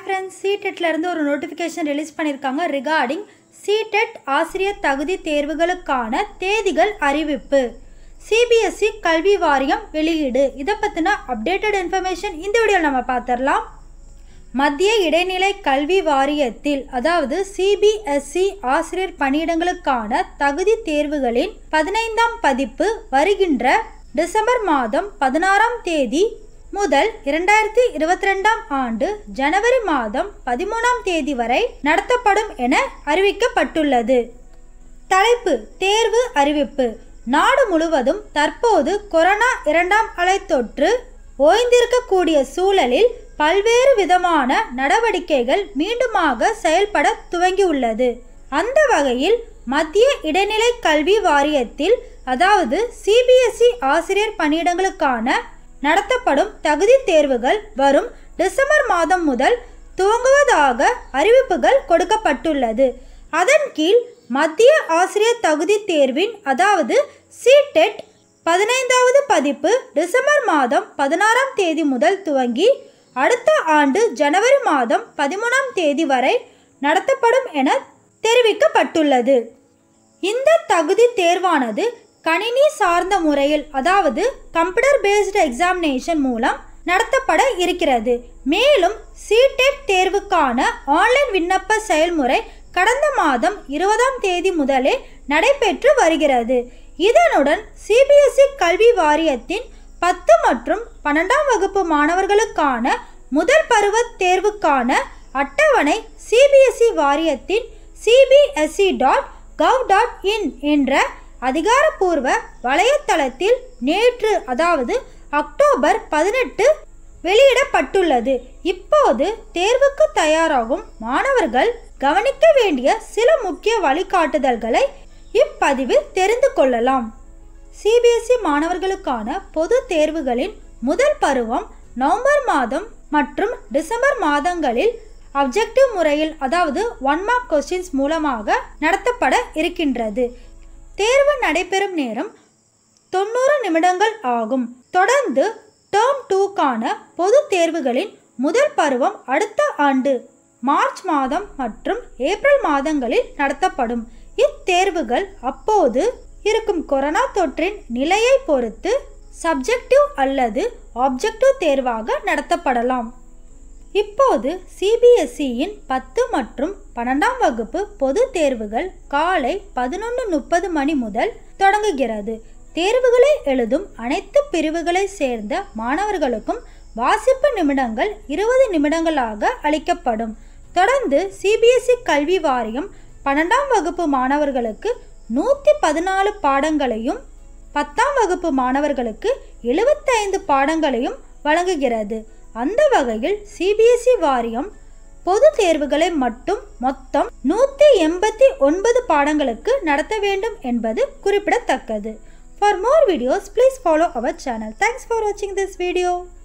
friends இருந்து ஒரு notification release பண்ணியிருக்காங்க ரிகார்டிங் சிடெட் ஆசிரியர் தகுதி தேர்வுகளுக்கான தேதிகள் அறிவிப்பு சிபிஎஸ்இ கல்வி வாரியம் வெளியீடு இதை பற்றின அப்டேட்டட் இன்ஃபர்மேஷன் இந்த வீடியோவில் நம்ம பார்த்துடலாம் மத்திய இடைநிலை கல்வி வாரியத்தில் அதாவது சிபிஎஸ்இ ஆசிரியர் பணியிடங்களுக்கான தகுதி தேர்வுகளின் பதினைந்தாம் பதிப்பு வருகின்ற டிசம்பர் மாதம் பதினாறாம் தேதி முதல் இரண்டாயிரத்தி இருபத்தி ரெண்டாம் ஆண்டு ஜனவரி மாதம் பதிமூணாம் தேதி வரை நடத்தப்படும் என அறிவிக்கப்பட்டுள்ளது தலைப்பு தேர்வு அறிவிப்பு நாடு முழுவதும் தற்போது கொரோனா இரண்டாம் அலை தொற்று ஓய்ந்திருக்கக்கூடிய சூழலில் பல்வேறு விதமான நடவடிக்கைகள் மீண்டுமாக செயல்பட துவங்கியுள்ளது அந்த வகையில் மத்திய இடைநிலை கல்வி வாரியத்தில் அதாவது சிபிஎஸ்இ ஆசிரியர் பணியிடங்களுக்கான நடத்தப்படும் தகுதி தேர்வுகள் வரும் டிசம்பர் மாதம் முதல் துவங்குவதாக அறிவிப்புகள் கொடுக்கப்பட்டுள்ளது அதன் கீழ் மத்திய ஆசிரியர் தகுதி தேர்வின் அதாவது சிடெட் பதினைந்தாவது பதிப்பு டிசம்பர் மாதம் பதினாறாம் தேதி முதல் துவங்கி அடுத்த ஆண்டு ஜனவரி மாதம் பதிமூணாம் தேதி வரை நடத்தப்படும் என தெரிவிக்கப்பட்டுள்ளது இந்த தகுதி தேர்வானது கணினி சார்ந்த முறையில் அதாவது கம்ப்யூட்டர் பேஸ்டு எக்ஸாமினேஷன் மூலம் நடத்தப்பட இருக்கிறது மேலும் சிடெட் தேர்வுக்கான ஆன்லைன் விண்ணப்ப செயல்முறை கடந்த மாதம் இருபதாம் தேதி முதலே நடைபெற்று வருகிறது இதனுடன் சிபிஎஸ்இ கல்வி வாரியத்தின் பத்து மற்றும் பன்னெண்டாம் வகுப்பு மாணவர்களுக்கான முதல் பருவ தேர்வுக்கான அட்டவணை சிபிஎஸ்இ வாரியத்தின் CBSE dot gov dot in என்ற அதிகாரப்பூர்வ வலைத்தளத்தில் நேற்று அதாவது அக்டோபர் பதினெட்டு வெளியிடப்பட்டுள்ளது இப்போது தேர்வுக்கு தயாராகும் மாணவர்கள் கவனிக்க வேண்டிய சில முக்கிய வழிகாட்டுதல்களை இப்பதிவில் தெரிந்து கொள்ளலாம் சிபிஎஸ்இ மாணவர்களுக்கான பொது தேர்வுகளின் முதல் பருவம் நவம்பர் மாதம் மற்றும் டிசம்பர் மாதங்களில் அப்ஜெக்டிவ் முறையில் அதாவது ஒன் மார்க் கொஸ்டின்ஸ் மூலமாக நடத்தப்பட இருக்கின்றது தேர்வு நடைபெறும் நேரம் தொண்ணூறு நிமிடங்கள் ஆகும் தொடர்ந்து டேர்ம் டூக்கான பொது தேர்வுகளின் முதல் பருவம் அடுத்த ஆண்டு மார்ச் மாதம் மற்றும் ஏப்ரல் மாதங்களில் நடத்தப்படும் இத்தேர்வுகள் அப்போது இருக்கும் கொரோனா தொற்றின் நிலையை பொறுத்து சப்ஜெக்டிவ் அல்லது ஆப்ஜெக்டிவ் தேர்வாக நடத்தப்படலாம் இப்போது சிபிஎஸ்இயின் பத்து மற்றும் பன்னெண்டாம் வகுப்பு பொது தேர்வுகள் காலை பதினொன்று முப்பது மணி முதல் தொடங்குகிறது தேர்வுகளை எழுதும் அனைத்து பிரிவுகளை சேர்ந்த மாணவர்களுக்கும் வாசிப்பு நிமிடங்கள் இருபது நிமிடங்களாக அளிக்கப்படும் தொடர்ந்து சிபிஎஸ்இ கல்வி வாரியம் பன்னெண்டாம் வகுப்பு மாணவர்களுக்கு நூற்றி பதினாலு பாடங்களையும் பத்தாம் வகுப்பு மாணவர்களுக்கு எழுபத்தைந்து பாடங்களையும் வழங்குகிறது அந்த வகையில் சிபிஎஸ்இ வாரியம் பொது தேர்வுகளை மட்டும் மொத்தம் நூற்றி எண்பத்தி ஒன்பது பாடங்களுக்கு நடத்த வேண்டும் என்பது குறிப்பிடத்தக்கது for more videos please follow our channel thanks for வாட்சிங் திஸ் வீடியோ